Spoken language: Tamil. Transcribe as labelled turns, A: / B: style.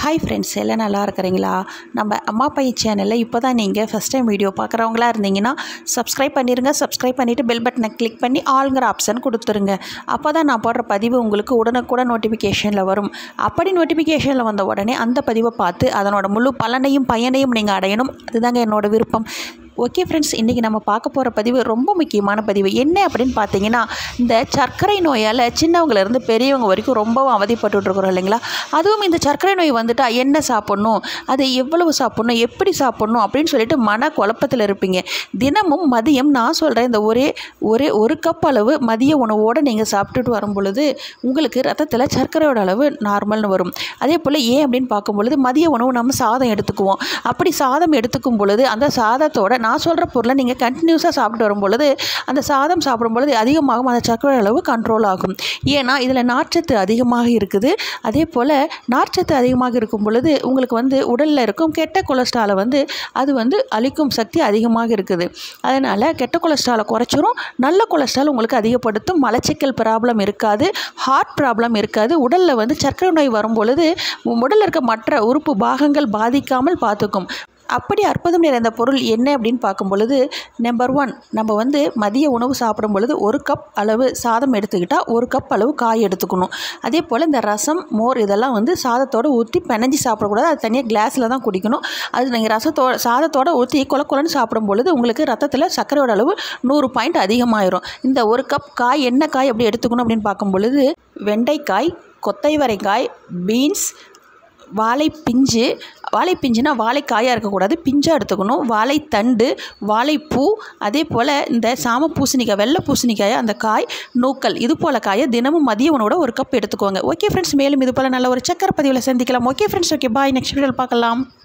A: ஹாய் ஃப்ரெண்ட்ஸ் எல்லாம் நல்லா இருக்கிறீங்களா நம்ம அம்மா பையன் சேனலில் இப்போ தான் நீங்கள் ஃபஸ்ட் டைம் வீடியோ பார்க்குறவங்களா இருந்தீங்கன்னா சப்ஸ்கிரைப் பண்ணிடுங்க சப்ஸ்கிரைப் பண்ணிவிட்டு பெல் பட்டனை கிளிக் பண்ணி ஆளுங்கிற ஆப்ஷன் கொடுத்துருங்க அப்போ தான் நான் போடுற பதிவு உங்களுக்கு உடனுக்குடன் நோட்டிஃபிகேஷனில் வரும் அப்படி நோட்டிஃபிகேஷனில் வந்த உடனே அந்த பதிவை பார்த்து அதனோட முழு பலனையும் பயனையும் நீங்கள் அடையணும் அதுதாங்க என்னோட விருப்பம் ஓகே ஃப்ரெண்ட்ஸ் இன்றைக்கி நம்ம பார்க்க போகிற பதிவு ரொம்ப முக்கியமான பதிவு என்ன அப்படின்னு பார்த்தீங்கன்னா இந்த சர்க்கரை நோயால் சின்னவங்கலேருந்து பெரியவங்க வரைக்கும் ரொம்பவும் அவதிப்பட்டுட்டு இருக்கிறோம் இல்லைங்களா அதுவும் இந்த சர்க்கரை நோய் வந்துட்டால் என்ன சாப்பிட்ணும் அது எவ்வளவு சாப்பிட்ணும் எப்படி சாப்பிட்ணும் அப்படின்னு சொல்லிட்டு மன குழப்பத்தில் இருப்பீங்க தினமும் மதியம் நான் சொல்கிறேன் இந்த ஒரே ஒரே ஒரு கப் அளவு மதிய உணவோடு நீங்கள் சாப்பிட்டுட்டு வரும் பொழுது உங்களுக்கு ரத்தத்தில் சர்க்கரையோட அளவு நார்மல்னு வரும் அதே போல் ஏன் அப்படின்னு பார்க்கும் பொழுது மதிய உணவு நம்ம சாதம் எடுத்துக்குவோம் அப்படி சாதம் எடுத்துக்கும் பொழுது அந்த சாதத்தோட நான் சொல்கிற பொருளை நீங்கள் கண்டினியூஸாக சாப்பிட்டு வரும் பொழுது அந்த சாதம் சாப்பிடும் பொழுது அதிகமாகும் அந்த சர்க்கரை அளவு கண்ட்ரோல் ஆகும் ஏன்னா இதில் நார்ச்சத்து அதிகமாக இருக்குது அதே போல் நார்ச்சத்து அதிகமாக இருக்கும் பொழுது உங்களுக்கு வந்து உடலில் இருக்கும் கெட்ட கொலஸ்ட்ராலை வந்து அது வந்து அழிக்கும் சக்தி அதிகமாக இருக்குது அதனால் கெட்ட கொலஸ்ட்ராலை குறைச்சிரும் நல்ல கொலஸ்ட்ரால் உங்களுக்கு அதிகப்படுத்தும் மலச்சிக்கல் ப்ராப்ளம் இருக்காது ஹார்ட் ப்ராப்ளம் இருக்காது உடலில் வந்து சர்க்கரை நோய் வரும் பொழுது உடலில் இருக்க மற்ற உறுப்பு பாகங்கள் பாதிக்காமல் பார்த்துக்கும் அப்படி அற்புதம் நிறைந்த பொருள் என்ன அப்படின்னு பார்க்கும் பொழுது நம்பர் ஒன் நம்ம வந்து மதிய உணவு சாப்பிடும் பொழுது ஒரு கப் அளவு சாதம் எடுத்துக்கிட்டால் ஒரு கப் அளவு காய் எடுத்துக்கணும் அதே போல் இந்த ரசம் மோர் இதெல்லாம் வந்து சாதத்தோடு ஊற்றி பிணைஞ்சி சாப்பிடக்கூடாது அது தனியாக கிளாஸில் தான் குடிக்கணும் அது நீங்கள் ரசத்தோட சாதத்தோடு ஊற்றி கொல கொலன்னு சாப்பிடும் பொழுது உங்களுக்கு ரத்தத்தில் சர்க்கரையோட அளவு நூறு பாயிண்ட் அதிகமாயிரும் இந்த ஒரு கப் காய் என்ன காய் எப்படி எடுத்துக்கணும் அப்படின்னு பார்க்கும் பொழுது வெண்டைக்காய் கொத்தைவரைக்காய் பீன்ஸ் வாழைப்பிஞ்சு வாழைப்பிஞ்சுனா வாழைக்காயாக இருக்கக்கூடாது பிஞ்சாக எடுத்துக்கணும் வாழைத்தண்டு வாழைப்பூ அதே போல் இந்த சாம பூசணிக்காய் வெள்ளை பூசணிக்காய் அந்த காய் நூக்கல் இது போல் காயை தினமும் மதிய உணவோட ஒரு கப் எடுத்துக்கோங்க ஓகே ஃப்ரெண்ட்ஸ் மேலும் இது போல் நல்ல ஒரு சக்கரை பதிவில் சந்திக்கலாம் okay friends okay bye next வீடியோவில் பார்க்கலாம்